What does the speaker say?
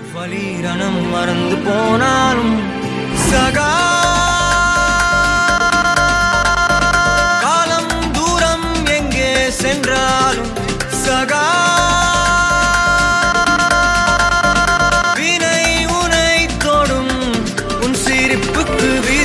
வலிரணம் மறந்து போனாலும் சகா காலம் தூரம் எங்கே சென்றாலும் சகா வினை உனை தொடும் உன் சிரிப்புக்கு வி